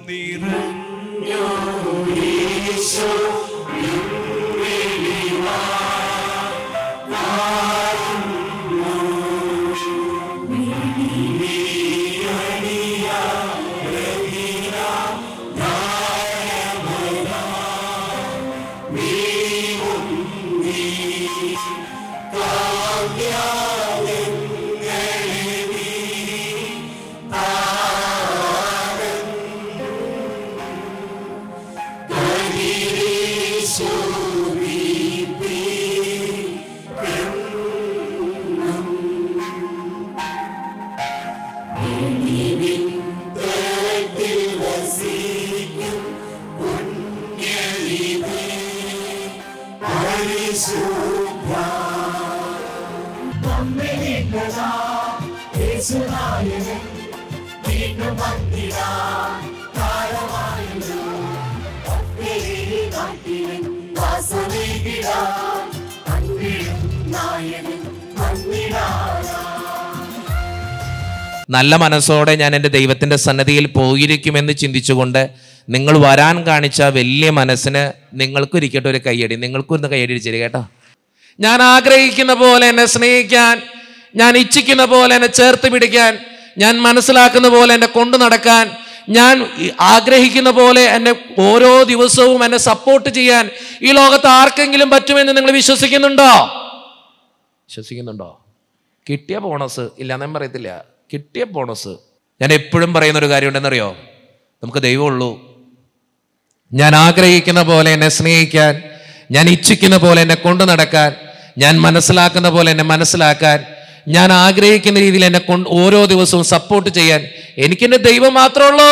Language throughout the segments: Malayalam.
നല്ല മനസ്സോടെ ഞാൻ എൻ്റെ ദൈവത്തിൻ്റെ സന്നദ്ധിയിൽ പോയിരിക്കുമെന്ന് ചിന്തിച്ചുകൊണ്ട് നിങ്ങൾ വരാൻ കാണിച്ച വലിയ മനസ്സിന് നിങ്ങൾക്കും ഇരിക്കട്ടെ ഒരു കയ്യടി നിങ്ങൾക്കും ഒന്ന് കയ്യടി ഇരിച്ചിരി കേട്ടോ ഞാൻ ആഗ്രഹിക്കുന്ന പോലെ എന്നെ സ്നേഹിക്കാൻ ഞാൻ ഇച്ഛിക്കുന്ന പോലെ എന്നെ ചേർത്ത് പിടിക്കാൻ ഞാൻ മനസ്സിലാക്കുന്ന പോലെ എന്നെ കൊണ്ടു നടക്കാൻ ഞാൻ ഈ ആഗ്രഹിക്കുന്ന പോലെ എന്നെ ഓരോ ദിവസവും എന്നെ സപ്പോർട്ട് ചെയ്യാൻ ഈ ലോകത്ത് ആർക്കെങ്കിലും പറ്റുമെന്ന് നിങ്ങൾ വിശ്വസിക്കുന്നുണ്ടോ വിശ്വസിക്കുന്നുണ്ടോ കിട്ടിയ ബോണസ് ഇല്ലാന്ന് ഞാൻ പറയത്തില്ല കിട്ടിയ ബോണസ് ഞാൻ എപ്പോഴും പറയുന്ന ഒരു കാര്യം ഉണ്ടെന്നറിയോ നമുക്ക് ദൈവമുള്ളൂ ഞാൻ ആഗ്രഹിക്കുന്ന പോലെ എന്നെ സ്നേഹിക്കാൻ ഞാൻ ഇച്ഛിക്കുന്ന പോലെ എന്നെ കൊണ്ടു നടക്കാൻ ഞാൻ മനസ്സിലാക്കുന്ന പോലെ എന്നെ മനസ്സിലാക്കാൻ ഞാൻ ആഗ്രഹിക്കുന്ന രീതിയിൽ എന്നെ കൊണ്ട് ഓരോ ദിവസവും സപ്പോർട്ട് ചെയ്യാൻ എനിക്കെന്റെ ദൈവം മാത്രമേ ഉള്ളൂ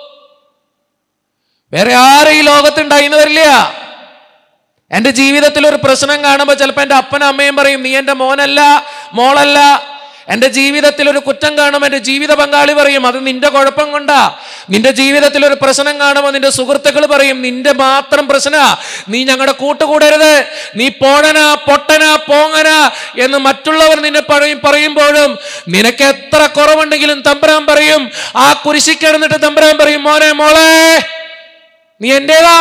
വേറെ ആരും ഈ ലോകത്തുണ്ടായിന്ന് വരില്ല എന്റെ ജീവിതത്തിൽ ഒരു പ്രശ്നം കാണുമ്പോൾ ചിലപ്പോൾ എൻ്റെ അപ്പനും അമ്മയും പറയും നീ എൻ്റെ മോനല്ല മോളല്ല എൻ്റെ ജീവിതത്തിൽ ഒരു കുറ്റം കാണുമ്പോൾ എൻ്റെ ജീവിത പങ്കാളി പറയും അത് നിന്റെ കുഴപ്പം കൊണ്ടാ നിന്റെ ജീവിതത്തിൽ ഒരു പ്രശ്നം കാണുമ്പോൾ നിന്റെ സുഹൃത്തുക്കൾ പറയും നിന്റെ മാത്രം പ്രശ്ന നീ ഞങ്ങളുടെ കൂട്ടുകൂടരുത് നീ പോഴന പൊട്ടന പോങ്ങന എന്ന് മറ്റുള്ളവർ നിന്നെ പറയും പറയുമ്പോഴും നിനക്ക് എത്ര കുറവുണ്ടെങ്കിലും തമ്പുരാൻ പറയും ആ കുരിശി കിടന്നിട്ട് തമ്പുരാൻ പറയും മോനെ മോളെ നീ എന്റേതാ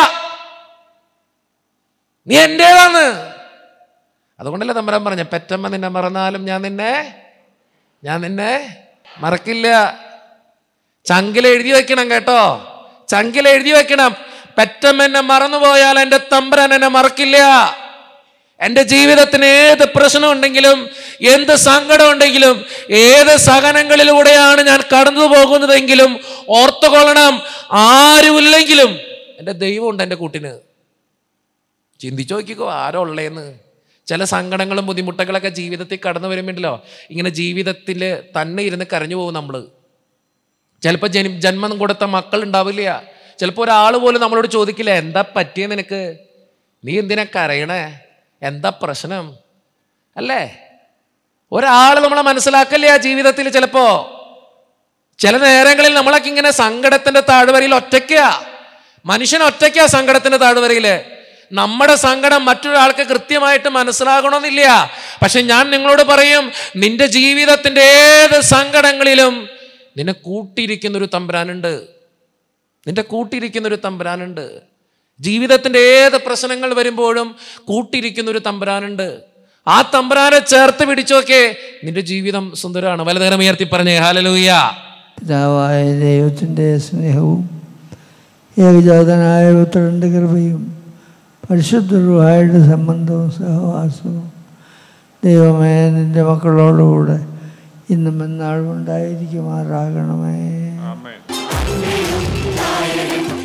നീ എന്റേതാണ് അതുകൊണ്ടല്ലേ തമ്പുരാൻ പറഞ്ഞ പെറ്റമ്മ നിന്നെ മറന്നാലും ഞാൻ നിന്നെ ഞാൻ നിന്നെ മറക്കില്ല ചങ്കിൽ എഴുതി വെക്കണം കേട്ടോ ചങ്കിൽ എഴുതി വെക്കണം പെറ്റമ്മ എന്നെ മറന്നുപോയാൽ എൻ്റെ തമ്പുരാൻ എന്നെ മറക്കില്ല എൻ്റെ ജീവിതത്തിന് ഏത് പ്രശ്നം ഉണ്ടെങ്കിലും എന്ത് സങ്കടം ഉണ്ടെങ്കിലും ഏത് സഹനങ്ങളിലൂടെയാണ് ഞാൻ കടന്നു പോകുന്നതെങ്കിലും ഓർത്തുകൊള്ളണം ആരുമില്ലെങ്കിലും എൻ്റെ ദൈവമുണ്ട് എൻ്റെ കൂട്ടിന് ചിന്തിച്ചു നോക്കിക്കോ ആരോ ഉള്ളേന്ന് ചില സങ്കടങ്ങളും ബുദ്ധിമുട്ടുകളൊക്കെ ജീവിതത്തിൽ കടന്നു വരുമ്പോണ്ടല്ലോ ഇങ്ങനെ ജീവിതത്തിൽ തന്നെ ഇരുന്ന് കരഞ്ഞു പോകും നമ്മൾ ചിലപ്പോൾ ജനി ജന്മം കൊടുത്ത മക്കൾ ഉണ്ടാവില്ല ചിലപ്പോൾ ഒരാൾ പോലും നമ്മളോട് ചോദിക്കില്ല എന്താ പറ്റിയ നിനക്ക് നീ എന്തിനാ കരയണേ എന്താ പ്രശ്നം അല്ലേ ഒരാൾ നമ്മളെ മനസ്സിലാക്കില്ല ജീവിതത്തിൽ ചിലപ്പോ ചില നേരങ്ങളിൽ നമ്മളൊക്കെ ഇങ്ങനെ സങ്കടത്തിന്റെ താഴ്വരയിൽ ഒറ്റയ്ക്കാ മനുഷ്യൻ ഒറ്റയ്ക്കാ സങ്കടത്തിന്റെ താഴ്വരയില് നമ്മുടെ സങ്കടം മറ്റൊരാൾക്ക് കൃത്യമായിട്ട് മനസ്സിലാകണമെന്നില്ല പക്ഷെ ഞാൻ നിങ്ങളോട് പറയും നിന്റെ ജീവിതത്തിന്റെ ഏത് സങ്കടങ്ങളിലും നിന്നെ കൂട്ടിയിരിക്കുന്ന ഒരു തമ്പുരാനുണ്ട് നിന്റെ കൂട്ടിയിരിക്കുന്ന ഒരു തമ്പുരാനുണ്ട് ജീവിതത്തിന്റെ ഏത് പ്രശ്നങ്ങൾ വരുമ്പോഴും കൂട്ടിയിരിക്കുന്ന ഒരു തമ്പുരാനുണ്ട് ആ തമ്പുരാനെ ചേർത്ത് പിടിച്ചോക്കെ നിന്റെ ജീവിതം സുന്ദരമാണ് വലതേരം ഉയർത്തി പറഞ്ഞേ ഹാലലൂയ പിതാവായ ദൈവത്തിൻ്റെ സ്നേഹവും ഏകജാതനായ പുത്രൻ്റെ കൃപയും പരിശുദ്ധ റുഹായുടെ സംബന്ധവും സഹവാസവും ദൈവമേ നിൻ്റെ മക്കളോടുകൂടെ ഇന്നും എന്നാളും ഉണ്ടായിരിക്കുമാറാകണമേ ആമേൻ